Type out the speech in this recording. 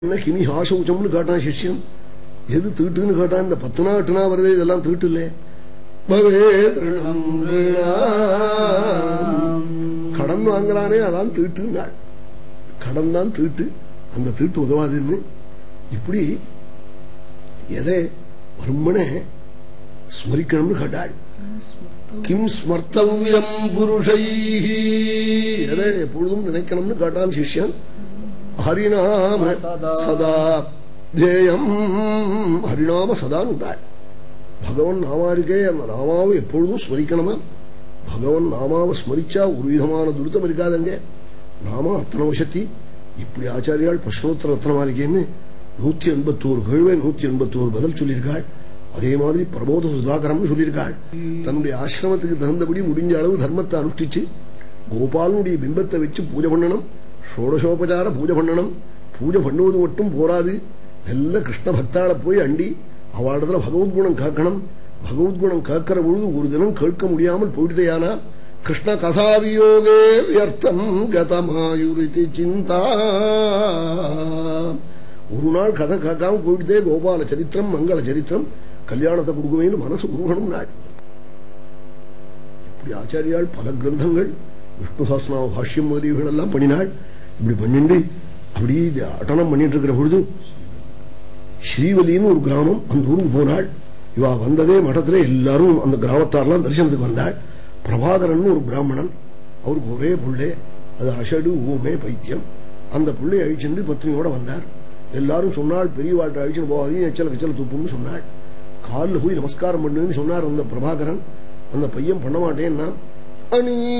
என்ன கிமி ஆசௌச்சம்னு கேட்டான் சிஷ்யம் எது தீட்டுன்னு கேட்டான் இந்த பத்து நாள் எட்டு நாள் வருதே இதெல்லாம் தீட்டு இல்லை கடன் வாங்குறானே அதான் தீட்டுன்னாள் கடன் தான் தீட்டு அந்த தீட்டு உதவாதுன்னு இப்படி எதை வருமனே ஸ்மரிக்கணும்னு கேட்டாள் கிம் ஸ்மர்த்தவ்யம் புருஷை எதை எப்பொழுதும் நினைக்கணும்னு கேட்டான் சிஷ்யன் ஹரிநாம சதா தேயம் ஹரிநாம சதான்னு உண்டாள் பகவன் நாமா இருக்கே அந்த நாமாவை எப்பொழுதும் ஸ்மரிக்கணுமா பகவன் நாமாவை ஸ்மரிச்சா ஒரு விதமான துருத்தம் இருக்காதங்க நாமா அத்தனை வசத்தி இப்படி ஆச்சாரியால் பிரஷ்னோத்தர ரத்னமாலிகேன்னு நூத்தி எண்பத்தோரு கேள்வை நூத்தி எண்பத்தோரு பதில் சொல்லியிருக்காள் அதே மாதிரி பிரபோத சுதாகரம்னு சொல்லியிருக்காள் தன்னுடைய ஆசிரமத்துக்கு தகுந்தபடி முடிஞ்ச அளவு தர்மத்தை அனுஷ்டிச்சு கோபாலனுடைய பிம்பத்தை வச்சு பூஜை பண்ணணும் ஷோடசோபச்சார பூஜை பண்ணணும் பூஜை பண்ணுவது மட்டும் போராது நல்ல கிருஷ்ண பக்தாளை போய் அண்டி அவளிடத்துல பகவத்குணம் காக்கணும் பகவத்குணம் காக்கிற பொழுது ஒரு தினம் கேட்க முடியாமல் போயிடுதையானா கிருஷ்ண கதாவியோகே வியர்த்தம் கதமாயுரிதி சிந்தா ஒரு நாள் கதை காக்காம போயிட்டே கோபால சரித்திரம் மங்கள சரித்திரம் கல்யாணத்தை கொடுக்குமேனு மனசு உருகணும் நாள் இப்படி ஆச்சாரியால் பல கிரந்தங்கள் விஷ்ணு சாஸ்திரநாம பாஷ்யம் முதலியவர்கள் எல்லாம் பண்ணினாள் இப்படி பண்ணிட்டு அப்படி இது அட்டனம் பண்ணிட்டு இருக்கிற பொழுது ஸ்ரீவலின்னு ஒரு கிராமம் அந்த ஊருக்கு போனாள் இவா வந்ததே மഠத்துல எல்லாரும் அந்த கிராமத்தாரெல்லாம் தரிசனத்துக்கு வந்தாள் பிரபாகரன் ஒரு பிராமணன் அவருக்கு ஒரே புள்ளே அது அஷடு ஊமே பைத்தியம் அந்த புள்ளை அழிச்சுட்டு பத்னியோட வந்தார் எல்லாரும் சொன்னாள் பெரியவாழ்கிட்ட அழிச்சுன்னு போகாதீங்க எச்சல கச்சல துப்புன்னு சொன்னாள் காலில் போய் நமஸ்காரம் பண்ணுன்னு சொன்னார் அந்த பிரபாகரன் அந்த பையன் பண்ண மாட்டேன்னா அனீ